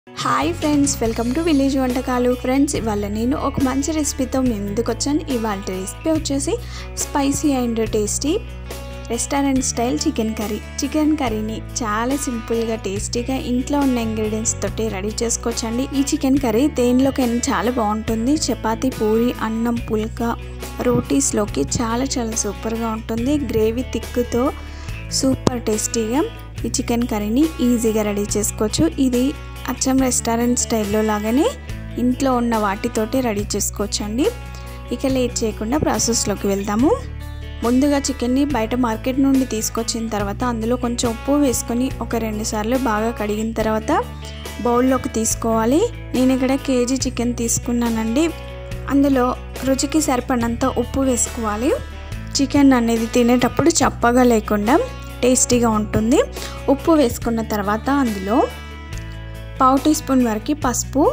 hi friends welcome to village వంటకాలు friends ఇవాళ నేను ఒక మంచి రెసిపీతో మీ ముందుకు వచ్చాను ఇవాళ రెసిపీ వచ్చేసి spicy and tasty restaurant style chicken curry chicken కర్రీని చాలా సింపుల్గా టేస్టీగా ఇంట్లో ఉన్న ఇంగ్రీడియంట్స్ తోటి రెడీ చేసుకోవచ్చండి ఈ చికెన్ కర్రీ దేనిలోకైనా చాలా బాగుంటుంది చపాతీ పూరి అన్నం పుల్కా రోటీస్లోకి చాలా చాలా సూపర్గా ఉంటుంది గ్రేవీ తిక్కుతో సూపర్ టేస్టీగా ఈ చికెన్ కర్రీని ఈజీగా రెడీ చేసుకోవచ్చు ఇది అచ్చం రెస్టారెంట్ స్టైల్లో లాగానే ఇంట్లో ఉన్న వాటితోటి రెడీ చేసుకోవచ్చండి ఇక లేట్ చేయకుండా ప్రాసెస్లోకి వెళ్దాము ముందుగా చికెన్ని బయట మార్కెట్ నుండి తీసుకొచ్చిన తర్వాత అందులో కొంచెం ఉప్పు వేసుకొని ఒక రెండు సార్లు బాగా కడిగిన తర్వాత బౌల్లోకి తీసుకోవాలి నేను ఇక్కడ కేజీ చికెన్ తీసుకున్నానండి అందులో రుచికి సరిపడినంత ఉప్పు వేసుకోవాలి చికెన్ అనేది తినేటప్పుడు చప్పగా లేకుండా టేస్టీగా ఉంటుంది ఉప్పు వేసుకున్న తర్వాత అందులో పావు టీ స్పూన్ వరకు పసుపు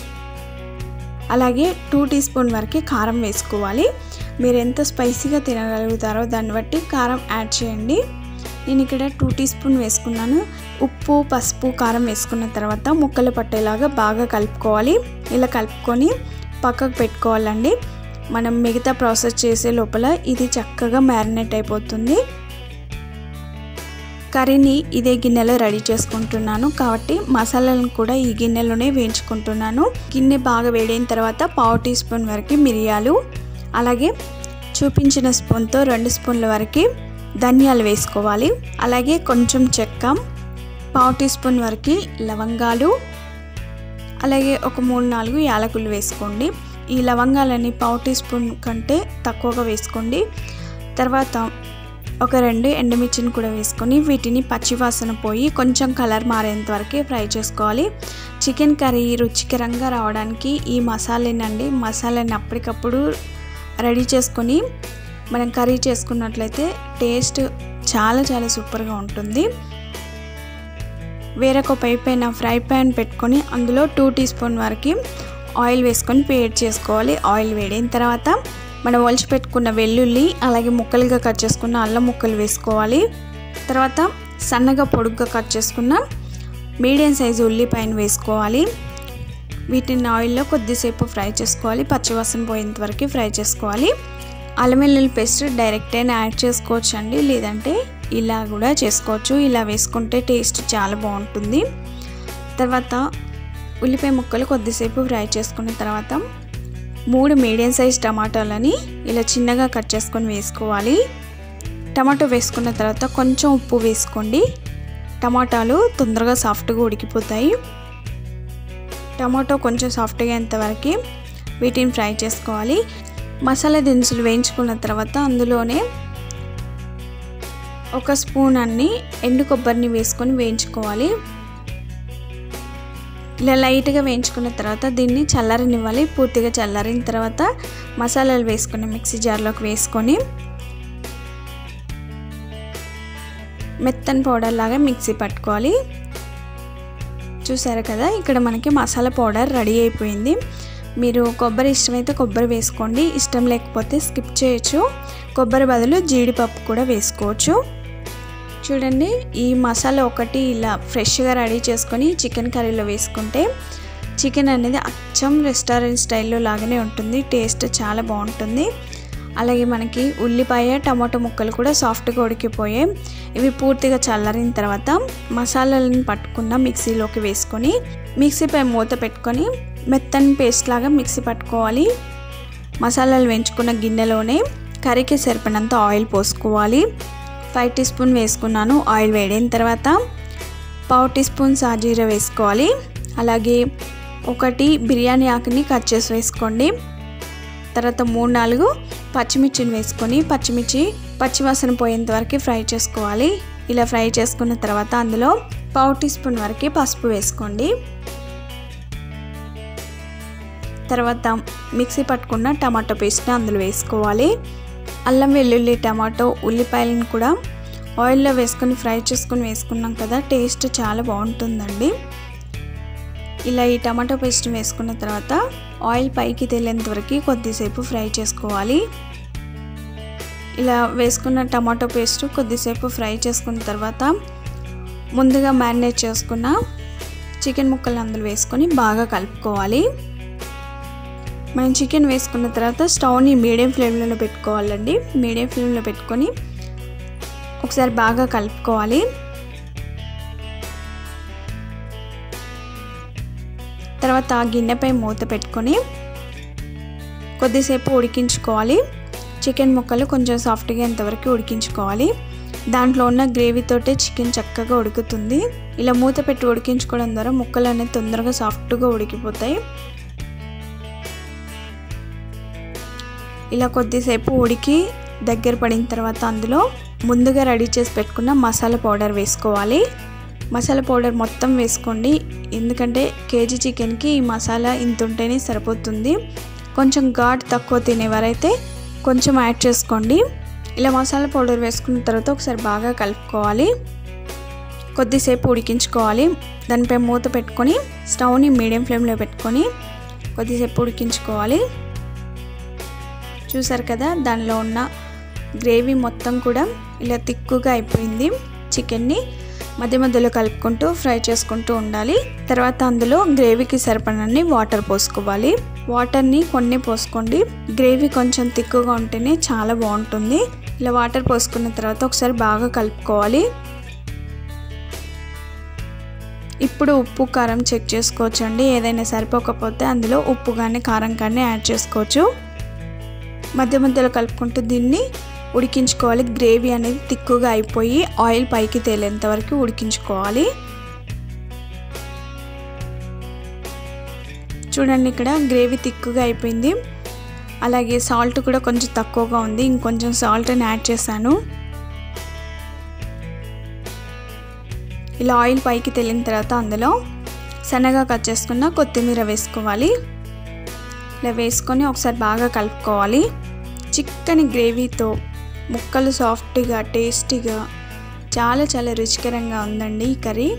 అలాగే టూ టీ స్పూన్ వరకు కారం వేసుకోవాలి మీరు ఎంత స్పైసీగా తినగలుగుతారో దాన్ని బట్టి కారం యాడ్ చేయండి నేను ఇక్కడ టూ టీ స్పూన్ వేసుకున్నాను ఉప్పు పసుపు కారం వేసుకున్న తర్వాత ముక్కలు పట్టేలాగా బాగా కలుపుకోవాలి ఇలా కలుపుకొని పక్కకు పెట్టుకోవాలండి మనం మిగతా ప్రాసెస్ చేసే లోపల ఇది చక్కగా మ్యారినేట్ అయిపోతుంది కర్రీని ఇదే గిన్నెలో రెడీ చేసుకుంటున్నాను కాబట్టి మసాలాలను కూడా ఈ గిన్నెలోనే వేయించుకుంటున్నాను గిన్నె బాగా వేడైన తర్వాత పావు టీ స్పూన్ వరకు మిరియాలు అలాగే చూపించిన స్పూన్తో రెండు స్పూన్ల వరకు ధనియాలు వేసుకోవాలి అలాగే కొంచెం చెక్క పావు టీ స్పూన్ వరకు లవంగాలు అలాగే ఒక మూడు నాలుగు యాలకులు వేసుకోండి ఈ లవంగాలని పావు టీ స్పూన్ కంటే తక్కువగా వేసుకోండి తర్వాత ఒక రెండు ఎండుమిర్చిని కూడా వేసుకొని వీటిని పచ్చివాసన పోయి కొంచెం కలర్ మారేంత వరకు ఫ్రై చేసుకోవాలి చికెన్ కర్రీ రుచికరంగా రావడానికి ఈ మసాలానండి మసాలాని అప్పటికప్పుడు రెడీ చేసుకొని మనం కర్రీ చేసుకున్నట్లయితే టేస్ట్ చాలా చాలా సూపర్గా ఉంటుంది వేరొక పై పైన ఫ్రై ప్యాన్ పెట్టుకొని అందులో టూ టీ స్పూన్ వరకు ఆయిల్ వేసుకొని వేడి చేసుకోవాలి ఆయిల్ వేడైన తర్వాత మనం ఒలిచి పెట్టుకున్న వెల్లుల్లి అలాగే ముక్కలుగా కట్ చేసుకున్న అల్లం ముక్కలు వేసుకోవాలి తర్వాత సన్నగా పొడుగ్గా కట్ చేసుకున్న మీడియం సైజు ఉల్లిపాయను వేసుకోవాలి వీటిని ఆయిల్లో కొద్దిసేపు ఫ్రై చేసుకోవాలి పచ్చివాసన పోయేంత వరకు ఫ్రై చేసుకోవాలి అల్లం వెల్లుల్లి పేస్ట్ డైరెక్ట్ అయినా యాడ్ చేసుకోవచ్చు అండి లేదంటే ఇలా కూడా చేసుకోవచ్చు ఇలా వేసుకుంటే టేస్ట్ చాలా బాగుంటుంది తర్వాత ఉల్లిపాయ ముక్కలు కొద్దిసేపు ఫ్రై చేసుకున్న తర్వాత మూడు మీడియం సైజ్ టమాటాలని ఇలా చిన్నగా కట్ చేసుకొని వేసుకోవాలి టమాటో వేసుకున్న తర్వాత కొంచెం ఉప్పు వేసుకోండి టమాటాలు తొందరగా సాఫ్ట్గా ఉడికిపోతాయి టమాటో కొంచెం సాఫ్ట్గా అయ్యేంతవరకు వీటిని ఫ్రై చేసుకోవాలి మసాలా దినుసులు వేయించుకున్న తర్వాత అందులోనే ఒక స్పూన్ అన్ని ఎండు కొబ్బరిని వేసుకొని వేయించుకోవాలి ఇలా లైట్గా వేయించుకున్న తర్వాత దీన్ని చల్లారనివ్వాలి పూర్తిగా చల్లారిన తర్వాత మసాలాలు వేసుకుని మిక్సీ జార్లోకి వేసుకొని మెత్తని పౌడర్ లాగా మిక్సీ పట్టుకోవాలి చూసారు కదా ఇక్కడ మనకి మసాలా పౌడర్ రెడీ అయిపోయింది మీరు కొబ్బరి ఇష్టమైతే కొబ్బరి వేసుకోండి ఇష్టం లేకపోతే స్కిప్ చేయొచ్చు కొబ్బరి బదులు జీడిపప్పు కూడా వేసుకోవచ్చు చూడండి ఈ మసాలా ఒకటి ఇలా ఫ్రెష్గా రెడీ చేసుకొని చికెన్ కర్రీలో వేసుకుంటే చికెన్ అనేది అచ్చం రెస్టారెంట్ స్టైల్లో లాగానే ఉంటుంది టేస్ట్ చాలా బాగుంటుంది అలాగే మనకి ఉల్లిపాయ టమాటో ముక్కలు కూడా సాఫ్ట్గా ఉడికిపోయాయి ఇవి పూర్తిగా చల్లారిన తర్వాత మసాలాలను పట్టుకున్న మిక్సీలోకి వేసుకొని మిక్సీపై మూత పెట్టుకొని మెత్తని పేస్ట్ లాగా మిక్సీ పట్టుకోవాలి మసాలాలు వేయించుకున్న గిన్నెలోనే కర్రీకి సరిపడినంత ఆయిల్ పోసుకోవాలి ఫైవ్ టీ స్పూన్ వేసుకున్నాను ఆయిల్ వేడైన తర్వాత పావు టీ స్పూన్ సాజీర వేసుకోవాలి అలాగే ఒకటి బిర్యానీ ఆకుని కట్ చేసి వేసుకోండి తర్వాత మూడు నాలుగు పచ్చిమిర్చిని వేసుకొని పచ్చిమిర్చి పచ్చివాసన పోయేంత వరకు ఫ్రై చేసుకోవాలి ఇలా ఫ్రై చేసుకున్న తర్వాత అందులో పావు టీ స్పూన్ వరకు పసుపు వేసుకోండి తర్వాత మిక్సీ పట్టుకున్న టమాటో పేస్ట్ని అందులో వేసుకోవాలి అల్లం వెల్లుల్లి టమాటో ఉల్లిపాయలను కూడా ఆయిల్లో వేసుకొని ఫ్రై చేసుకొని వేసుకున్నాం కదా టేస్ట్ చాలా బాగుంటుందండి ఇలా ఈ టమాటో పేస్ట్ వేసుకున్న తర్వాత ఆయిల్ పైకి తేలేంత వరకు కొద్దిసేపు ఫ్రై చేసుకోవాలి ఇలా వేసుకున్న టమాటో పేస్ట్ కొద్దిసేపు ఫ్రై చేసుకున్న తర్వాత ముందుగా మ్యారినేట్ చేసుకున్న చికెన్ ముక్కలు అందులో వేసుకొని బాగా కలుపుకోవాలి మనం చికెన్ వేసుకున్న తర్వాత స్టవ్ని మీడియం ఫ్లేమ్లో పెట్టుకోవాలండి మీడియం ఫ్లేమ్లో పెట్టుకొని ఒకసారి బాగా కలుపుకోవాలి తర్వాత గిన్నెపై మూత పెట్టుకొని కొద్దిసేపు ఉడికించుకోవాలి చికెన్ ముక్కలు కొంచెం సాఫ్ట్గా ఎంతవరకు ఉడికించుకోవాలి దాంట్లో ఉన్న గ్రేవీతోటే చికెన్ చక్కగా ఉడుకుతుంది ఇలా మూత పెట్టి ఉడికించుకోవడం ద్వారా ముక్కలు అనేవి తొందరగా సాఫ్ట్గా ఉడికిపోతాయి ఇలా కొద్దిసేపు ఉడికి దగ్గర పడిన తర్వాత అందులో ముందుగా రెడీ చేసి పెట్టుకున్న మసాలా పౌడర్ వేసుకోవాలి మసాలా పౌడర్ మొత్తం వేసుకోండి ఎందుకంటే కేజీ చికెన్కి ఈ మసాలా ఇంత ఉంటేనే సరిపోతుంది కొంచెం ఘాట్ తక్కువ తినేవారైతే కొంచెం యాడ్ చేసుకోండి ఇలా మసాలా పౌడర్ వేసుకున్న తర్వాత ఒకసారి బాగా కలుపుకోవాలి కొద్దిసేపు ఉడికించుకోవాలి దానిపై మూత పెట్టుకొని స్టవ్ని మీడియం ఫ్లేమ్లో పెట్టుకొని కొద్దిసేపు ఉడికించుకోవాలి చూసారు కదా దానిలో ఉన్న గ్రేవీ మొత్తం కూడా ఇలా తిక్కుగా అయిపోయింది చికెన్ని మధ్య మధ్యలో కలుపుకుంటూ ఫ్రై చేసుకుంటూ ఉండాలి తర్వాత అందులో గ్రేవీకి సరిపడని వాటర్ పోసుకోవాలి వాటర్ని కొన్ని పోసుకోండి గ్రేవీ కొంచెం తిక్కుగా ఉంటేనే చాలా బాగుంటుంది ఇలా వాటర్ పోసుకున్న తర్వాత ఒకసారి బాగా కలుపుకోవాలి ఇప్పుడు ఉప్పు కారం చెక్ చేసుకోవచ్చు అండి ఏదైనా సరిపోకపోతే అందులో ఉప్పు కానీ కారం కానీ యాడ్ చేసుకోవచ్చు మధ్య మధ్యలో కలుపుకుంటూ దీన్ని ఉడికించుకోవాలి గ్రేవీ అనేది తిక్కుగా అయిపోయి ఆయిల్ పైకి తేలేంత వరకు ఉడికించుకోవాలి చూడండి ఇక్కడ గ్రేవీ తిక్కుగా అయిపోయింది అలాగే సాల్ట్ కూడా కొంచెం తక్కువగా ఉంది ఇంకొంచెం సాల్ట్ని యాడ్ చేశాను ఇలా ఆయిల్ పైకి తెలిన తర్వాత అందులో సన్నగా కట్ చేసుకున్న కొత్తిమీర వేసుకోవాలి ఇలా వేసుకొని ఒకసారి బాగా కలుపుకోవాలి చిక్కని గ్రేవీతో ముక్కలు సాఫ్ట్గా టేస్టీగా చాలా చాలా రుచికరంగా ఉందండి ఈ కర్రీ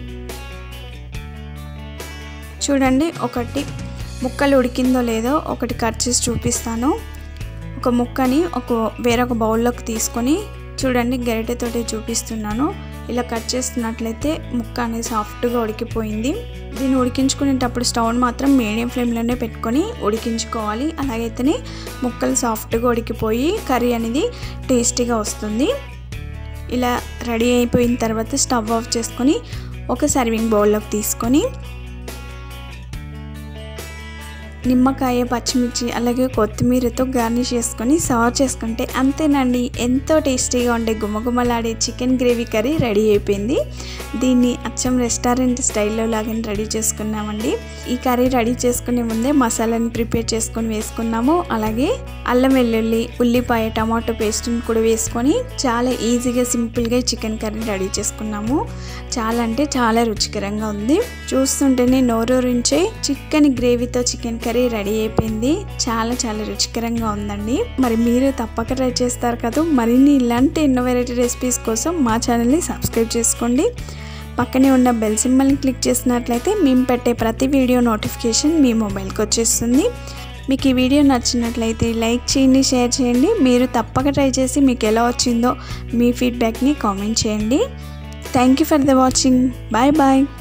చూడండి ఒకటి ముక్కలు ఉడికిందో లేదో ఒకటి కట్ చేసి చూపిస్తాను ఒక ముక్కని ఒక వేరొక బౌల్లోకి తీసుకొని చూడండి గరిటెతోటి చూపిస్తున్నాను ఇలా కట్ చేస్తున్నట్లయితే ముక్క అనేది సాఫ్ట్గా ఉడికిపోయింది దీన్ని ఉడికించుకునేటప్పుడు స్టవ్ మాత్రం మీడియం ఫ్లేమ్లోనే పెట్టుకొని ఉడికించుకోవాలి అలాగైతేనే ముక్కలు సాఫ్ట్గా ఉడికిపోయి కర్రీ అనేది టేస్టీగా వస్తుంది ఇలా రెడీ అయిపోయిన తర్వాత స్టవ్ ఆఫ్ చేసుకొని ఒక సర్వింగ్ బౌల్లోకి తీసుకొని నిమ్మకాయ పచ్చిమిర్చి అలాగే కొత్తిమీరతో గార్నిష్ చేసుకొని సర్వ్ చేసుకుంటే అంతేనండి ఎంతో టేస్టీగా ఉండే గుమగుమలాడే చికెన్ గ్రేవీ కర్రీ రెడీ అయిపోయింది దీన్ని అచ్చం రెస్టారెంట్ స్టైల్లో లాగానే రెడీ చేసుకున్నామండి ఈ కర్రీ రెడీ చేసుకునే ముందే మసాలాని ప్రిపేర్ చేసుకొని వేసుకున్నాము అలాగే అల్లం వెల్లుల్లి ఉల్లిపాయ టమాటో పేస్ట్ని కూడా వేసుకొని చాలా ఈజీగా సింపుల్గా చికెన్ కర్రీ రెడీ చేసుకున్నాము చాలా అంటే చాలా రుచికరంగా ఉంది చూస్తుంటేనే నోరూరించే చికెన్ గ్రేవీతో చికెన్ కర్రీ రెడీ అయిపోయింది చాలా చాలా రుచికరంగా ఉందండి మరి మీరు తప్పక ట్రై చేస్తారు కదా మరిన్ని ఇలాంటి ఎన్నో వెరైటీ రెసిపీస్ కోసం మా ఛానల్ని సబ్స్క్రైబ్ చేసుకోండి పక్కనే ఉన్న బెల్ సింబల్ని క్లిక్ చేసినట్లయితే మేము పెట్టే ప్రతి వీడియో నోటిఫికేషన్ మీ మొబైల్కి వచ్చేస్తుంది మీకు ఈ వీడియో నచ్చినట్లయితే లైక్ చేయండి షేర్ చేయండి మీరు తప్పక ట్రై చేసి మీకు ఎలా వచ్చిందో మీ ఫీడ్బ్యాక్ని కామెంట్ చేయండి thank you for the watching bye bye